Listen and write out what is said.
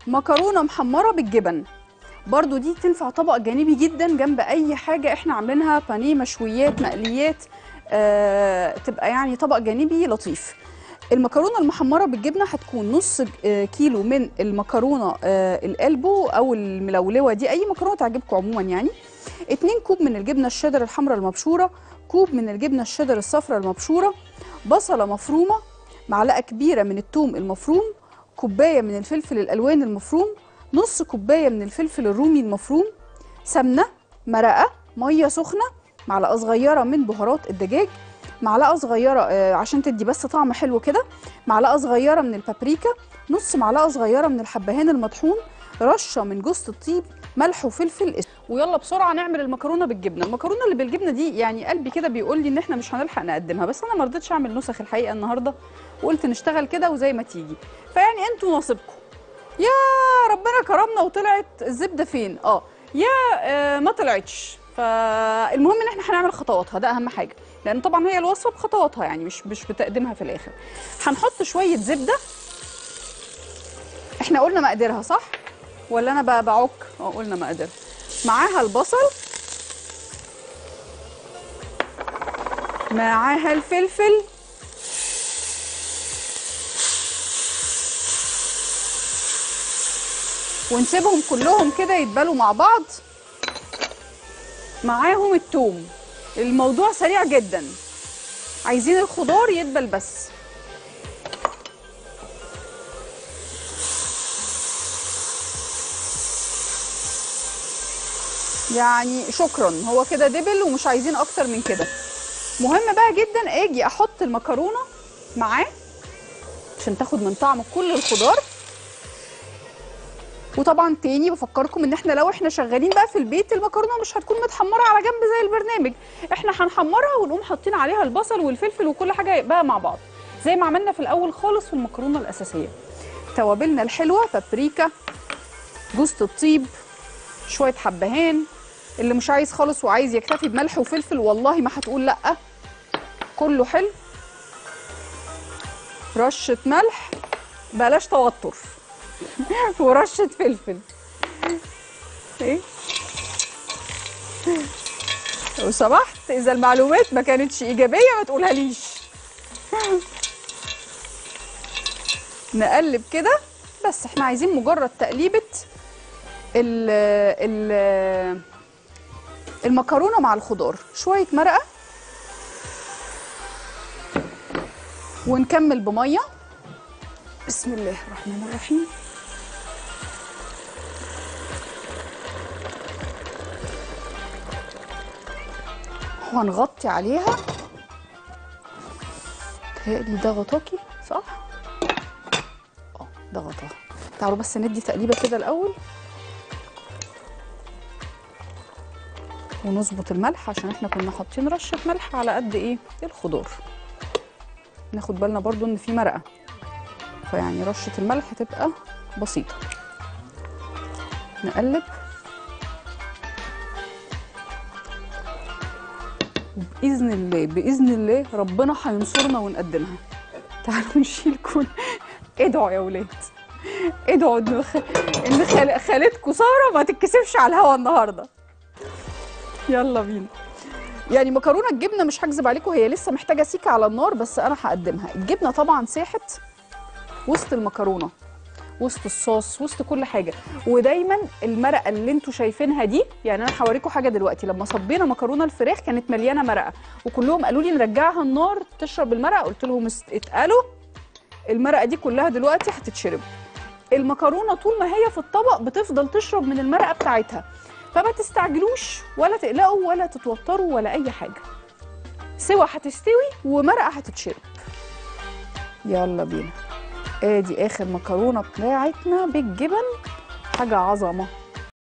مكرونه محمره بالجبن برضو دي تنفع طبق جانبي جدا جنب اي حاجه احنا عاملينها بانيه مشويات مقليات آه تبقى يعني طبق جانبي لطيف المكرونه المحمره بالجبنه هتكون نص ج- آه، كيلو من المكرونه آه القلبو او الملولوه دي اي مكرونه تعجبكم عموما يعني 2 كوب من الجبنه الشيدر الحمراء المبشوره كوب من الجبنه الشيدر الصفراء المبشوره بصله مفرومه معلقه كبيره من الثوم المفروم كوبايه من الفلفل الالوان المفروم نص كوبايه من الفلفل الرومي المفروم سمنه مرقه ميه سخنه معلقه صغيره من بهارات الدجاج معلقه صغيره آه، عشان تدي بس طعم حلو كده معلقه صغيره من البابريكا نص معلقه صغيره من الحبهان المطحون رشه من جوز الطيب ملح وفلفل اسود ويلا بسرعه نعمل المكرونه بالجبنه المكرونه اللي بالجبنه دي يعني قلبي كده بيقول لي ان احنا مش هنلحق نقدمها بس انا ما رضيتش اعمل نسخ الحقيقه النهارده وقلت نشتغل كده وزي ما تيجي فيعني انتوا نصيبكم يا ربنا كرمنا وطلعت الزبده فين اه يا آه ما طلعتش فالمهم ان احنا هنعمل خطواتها ده اهم حاجه لان طبعا هي الوصفه بخطواتها يعني مش مش بتقديمها في الاخر هنحط شويه زبده احنا قلنا مقاديرها صح ولا انا بقى بعك اه قلنا مقاديرها معاها البصل معاها الفلفل ونسيبهم كلهم كده يتبالوا مع بعض معاهم التوم الموضوع سريع جدا عايزين الخضار يدبل بس يعني شكرا هو كده دبل ومش عايزين اكتر من كده مهم بقى جدا اجي احط المكرونه معاه عشان تاخد من طعم كل الخضار وطبعا تاني بفكركم ان احنا لو احنا شغالين بقى في البيت المكرونه مش هتكون متحمره على جنب زي البرنامج احنا هنحمرها ونقوم حاطين عليها البصل والفلفل وكل حاجه بقى مع بعض زي ما عملنا في الاول خالص في المكرونه الاساسيه توابلنا الحلوه بابريكا جوز الطيب شويه حبهان اللي مش عايز خالص وعايز يكتفي بملح وفلفل والله ما هتقول لا كله حلو رشه ملح بلاش توتر ورشه فلفل ايه لو سمحت اذا المعلومات ما كانتش ايجابيه ما تقولها ليش نقلب كده بس احنا عايزين مجرد تقليبه ال ال المكرونه مع الخضار شويه مرقه ونكمل بميه بسم الله الرحمن الرحيم وهنغطي عليها تهيألي ده غطاكي صح؟ اه ده غطاها تعالوا بس ندي تقليبه كده الاول ونظبط الملح عشان احنا كنا حاطين رشه ملح على قد ايه الخضار ناخد بالنا برضو ان في مرقه فيعني رشه الملح تبقى بسيطه نقلب وباذن الله باذن الله ربنا هينصرنا ونقدمها تعالوا نشيل كل ادعوا يا ولاد ادعوا ان خ... ان خال... خالتكم ساره ما تتكسفش على الهوا النهارده يلا بينا يعني مكرونه الجبنه مش هكذب عليكم هي لسه محتاجه سيكه على النار بس انا هقدمها الجبنه طبعا ساحت وسط المكرونه وسط الصوص وسط كل حاجه ودايما المرقه اللي انتوا شايفينها دي يعني انا هوريكم حاجه دلوقتي لما صبينا مكرونه الفراخ كانت مليانه مرقه وكلهم قالوا لي نرجعها النار تشرب المرقه قلت لهم است- اتقالوا المرقه دي كلها دلوقتي هتتشرب المكرونه طول ما هي في الطبق بتفضل تشرب من المرقه بتاعتها فما تستعجلوش ولا تقلقوا ولا تتوتروا ولا اي حاجه سوا هتستوي ومرقه هتتشرب يلا بينا ادي اخر مكرونه بتاعتنا بالجبن حاجه عظمه